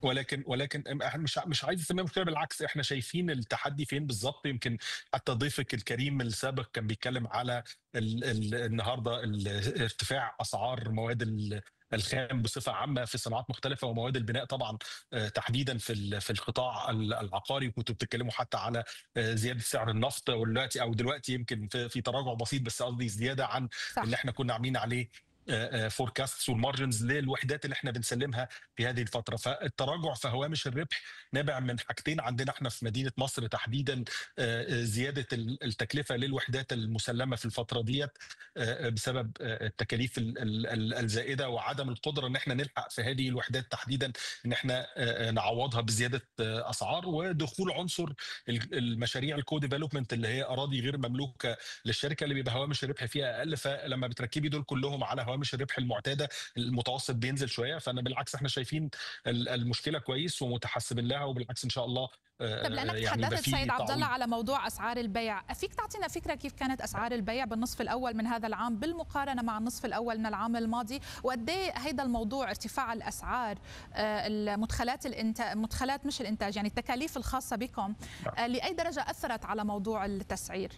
ولكن ولكن مش مش عايز اسميها مشكله بالعكس احنا شايفين التحدي فين بالظبط يمكن حتى ضيفك الكريم السابق كان بيتكلم على ال ال النهارده ارتفاع اسعار مواد الخام بصفه عامه في صناعات مختلفه ومواد البناء طبعا تحديدا في في القطاع العقاري كنتوا بتتكلموا حتى على زياده سعر النفط ودلوقتي او دلوقتي يمكن في تراجع بسيط بس قصدي زياده عن صح. اللي احنا كنا عاملين عليه فوركاست والمارجنز للوحدات اللي احنا بنسلمها في هذه الفتره فالتراجع في هوامش الربح نابع من حاجتين عندنا احنا في مدينه مصر تحديدا زياده التكلفه للوحدات المسلمه في الفتره ديت بسبب التكاليف الزائده وعدم القدره ان احنا نلحق في هذه الوحدات تحديدا ان احنا نعوضها بزياده اسعار ودخول عنصر المشاريع الكو ديفلوبمنت اللي هي اراضي غير مملوكه للشركه اللي بيبقى هوامش الربح فيها اقل فلما بتركبي دول كلهم على هوامش الربح المعتاده المتوسط بينزل شويه فانا بالعكس احنا شايفين المشكله كويس ومتحسبين لها وبالعكس ان شاء الله طب لانك يعني تحدثت سيد عبد الله على موضوع اسعار البيع، فيك تعطينا فكره كيف كانت اسعار البيع بالنصف الاول من هذا العام بالمقارنه مع النصف الاول من العام الماضي، وقد ايه هيدا الموضوع ارتفاع الاسعار المدخلات الانتاج مدخلات مش الانتاج يعني التكاليف الخاصه بكم لاي درجه اثرت على موضوع التسعير؟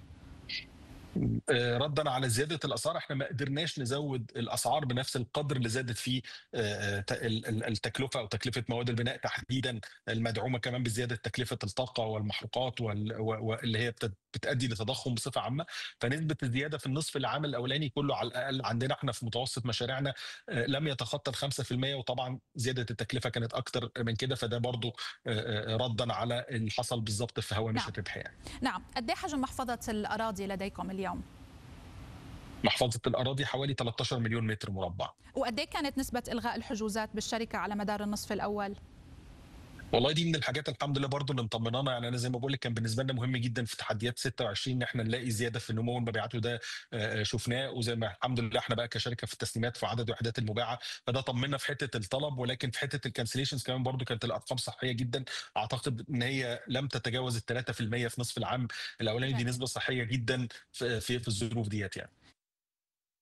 ردا على زياده الاسعار احنا ما قدرناش نزود الاسعار بنفس القدر اللي زادت فيه التكلفه او تكلفه مواد البناء تحديدا المدعومه كمان بزياده تكلفه الطاقه والمحروقات واللي هي بتؤدي لتضخم بصفه عامه فنسبه الزياده في النصف العام الاولاني كله على الاقل عندنا احنا في متوسط مشاريعنا لم يتخطى ال 5% وطبعا زياده التكلفه كانت اكتر من كده فده برضو ردا على اللي حصل بالظبط في هوامش نعم. الربح يعني. نعم قد ايه حجم محفظه الاراضي لديكم اليوم؟ محفظه الاراضي حوالي 13 مليون متر مربع. وقد ايه كانت نسبه الغاء الحجوزات بالشركه على مدار النصف الاول؟ والله دي من الحاجات الحمد لله برضو اللي مطمنانا يعني انا زي ما بقول لك كان بالنسبه لنا مهم جدا في تحديات 26 ان احنا نلاقي زياده في نمو المبيعات وده شفناه وزي ما الحمد لله احنا بقى كشركه في التسليمات في عدد وحدات المباعه فده طمنا في حته الطلب ولكن في حته الكانسليشنز كمان برضو كانت الارقام صحيه جدا اعتقد ان هي لم تتجاوز ال 3% في نصف العام الاولاني دي نسبه صحيه جدا في في, في الظروف ديت يعني